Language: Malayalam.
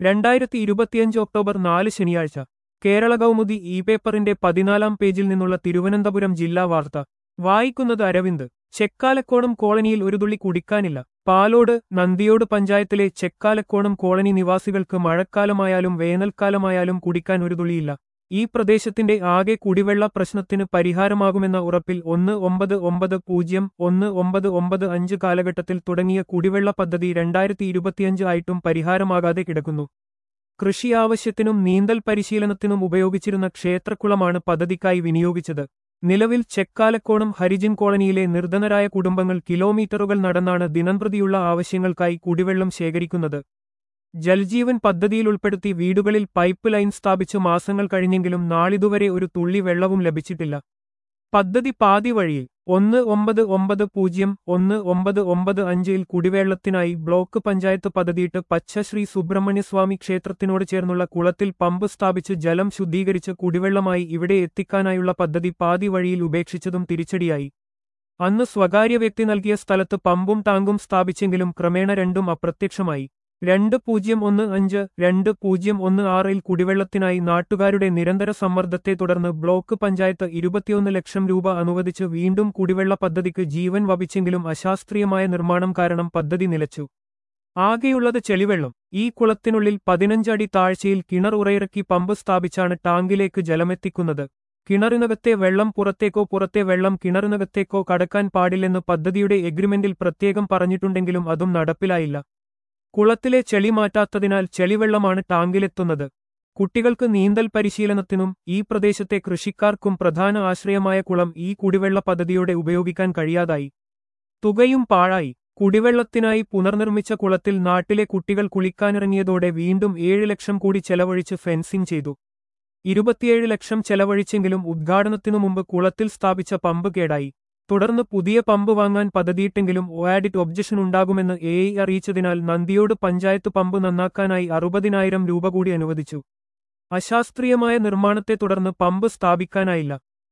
രണ്ടായിരത്തി ഇരുപത്തിയഞ്ച് ഒക്ടോബർ നാല് ശനിയാഴ്ച കേരള കൗമുദി ഇ പേപ്പറിന്റെ പതിനാലാം പേജിൽ നിന്നുള്ള തിരുവനന്തപുരം ജില്ലാ വാർത്ത വായിക്കുന്നത് അരവിന്ദ് ചെക്കാലക്കോണം കോളനിയിൽ ഒരു തുള്ളി കുടിക്കാനില്ല പാലോട് നന്ദിയോട് പഞ്ചായത്തിലെ ചെക്കാലക്കോണം കോളനി നിവാസികൾക്ക് മഴക്കാലമായാലും വേനൽക്കാലമായാലും കുടിക്കാൻ ഒരു തുള്ളിയില്ല ഈ പ്രദേശത്തിന്റെ ആകെ കുടിവെള്ള പ്രശ്നത്തിന് പരിഹാരമാകുമെന്ന ഉറപ്പിൽ ഒന്ന് ഒമ്പത് ഒമ്പത് പൂജ്യം ഒന്ന് ഒമ്പത് ഒമ്പത് അഞ്ച് കാലഘട്ടത്തിൽ തുടങ്ങിയ കുടിവെള്ള പദ്ധതി രണ്ടായിരത്തി ഇരുപത്തിയഞ്ച് ആയിട്ടും പരിഹാരമാകാതെ കിടക്കുന്നു കൃഷി ആവശ്യത്തിനും നീന്തൽ പരിശീലനത്തിനും ഉപയോഗിച്ചിരുന്ന ക്ഷേത്രക്കുളമാണ് പദ്ധതിക്കായി വിനിയോഗിച്ചത് നിലവിൽ ചെക്കാലക്കോണം ഹരിജൻ കോളനിയിലെ നിർധനരായ കുടുംബങ്ങൾ കിലോമീറ്ററുകൾ നടന്നാണ് ദിനംപ്രതിയുള്ള ആവശ്യങ്ങൾക്കായി കുടിവെള്ളം ശേഖരിക്കുന്നത് ജൽജീവൻ പദ്ധതിയിൽ ഉൾപ്പെടുത്തി വീടുകളിൽ പൈപ്പ് ലൈൻ സ്ഥാപിച്ചു മാസങ്ങൾ കഴിഞ്ഞെങ്കിലും നാളിതുവരെ ഒരു തുള്ളി വെള്ളവും ലഭിച്ചിട്ടില്ല പദ്ധതി പാതി വഴിയിൽ ഒന്ന് ഒമ്പത് ഒമ്പത് പൂജ്യം ഒന്ന് ഒമ്പത് ഒമ്പത് അഞ്ചിൽ കുടിവെള്ളത്തിനായി ബ്ലോക്ക് പഞ്ചായത്ത് പദ്ധതിയിട്ട് പച്ചശ്രീ സുബ്രഹ്മണ്യസ്വാമി ക്ഷേത്രത്തിനോട് ചേർന്നുള്ള കുളത്തിൽ പമ്പ് സ്ഥാപിച്ച് ജലം ശുദ്ധീകരിച്ച് കുടിവെള്ളമായി ഇവിടെ എത്തിക്കാനായുള്ള പദ്ധതി പാതി വഴിയിൽ ഉപേക്ഷിച്ചതും തിരിച്ചടിയായി അന്ന് സ്വകാര്യ വ്യക്തി നൽകിയ സ്ഥലത്ത് പമ്പും ടാങ്കും സ്ഥാപിച്ചെങ്കിലും ക്രമേണ രണ്ടും അപ്രത്യക്ഷമായി രണ്ട് പൂജ്യം ഒന്ന് അഞ്ച് രണ്ട് പൂജ്യം ഒന്ന് ആറിൽ കുടിവെള്ളത്തിനായി നാട്ടുകാരുടെ നിരന്തര സമ്മർദ്ദത്തെ തുടർന്ന് ബ്ലോക്ക് പഞ്ചായത്ത് ഇരുപത്തിയൊന്ന് ലക്ഷം രൂപ അനുവദിച്ച് വീണ്ടും കുടിവെള്ള പദ്ധതിക്ക് ജീവൻ വപിച്ചെങ്കിലും അശാസ്ത്രീയമായ നിർമ്മാണം കാരണം പദ്ധതി നിലച്ചു ആകെയുള്ളത് ചെളിവെള്ളം ഈ കുളത്തിനുള്ളിൽ പതിനഞ്ചടി താഴ്ചയിൽ കിണർ ഉറയിറക്കി പമ്പ് സ്ഥാപിച്ചാണ് ടാങ്കിലേക്ക് ജലമെത്തിക്കുന്നത് കിണറിനകത്തെ വെള്ളം പുറത്തേക്കോ പുറത്തെ വെള്ളം കിണറിനകത്തേക്കോ കടക്കാൻ പാടില്ലെന്ന് പദ്ധതിയുടെ എഗ്രിമെന്റിൽ പ്രത്യേകം പറഞ്ഞിട്ടുണ്ടെങ്കിലും അതും നടപ്പിലായില്ല കുളത്തിലെ ചെളി മാറ്റാത്തതിനാൽ ചെളിവെള്ളമാണ് ടാങ്കിലെത്തുന്നത് കുട്ടികൾക്ക് നീന്തൽ പരിശീലനത്തിനും ഈ പ്രദേശത്തെ കൃഷിക്കാർക്കും പ്രധാന ആശ്രയമായ കുളം ഈ കുടിവെള്ള പദ്ധതിയോടെ ഉപയോഗിക്കാൻ കഴിയാതായി തുകയും പാഴായി കുടിവെള്ളത്തിനായി പുനർനിർമ്മിച്ച കുളത്തിൽ നാട്ടിലെ കുട്ടികൾ കുളിക്കാനിറങ്ങിയതോടെ വീണ്ടും ഏഴ് ലക്ഷം കൂടി ചെലവഴിച്ച് ഫെൻസിംഗ് ചെയ്തു ഇരുപത്തിയേഴ് ലക്ഷം ചെലവഴിച്ചെങ്കിലും ഉദ്ഘാടനത്തിനു മുമ്പ് കുളത്തിൽ സ്ഥാപിച്ച പമ്പ് കേടായി തുടർന്ന് പുതിയ പമ്പ് വാങ്ങാൻ പദ്ധതിയിട്ടെങ്കിലും ഓയാഡിറ്റ് ഒബ്ജക്ഷൻ ഉണ്ടാകുമെന്ന് എ ഐ അറിയിച്ചതിനാൽ നന്ദിയോട് പഞ്ചായത്ത് പമ്പ് നന്നാക്കാനായി അറുപതിനായിരം രൂപ കൂടി അനുവദിച്ചു അശാസ്ത്രീയമായ നിർമ്മാണത്തെ തുടർന്ന് പമ്പ് സ്ഥാപിക്കാനായില്ല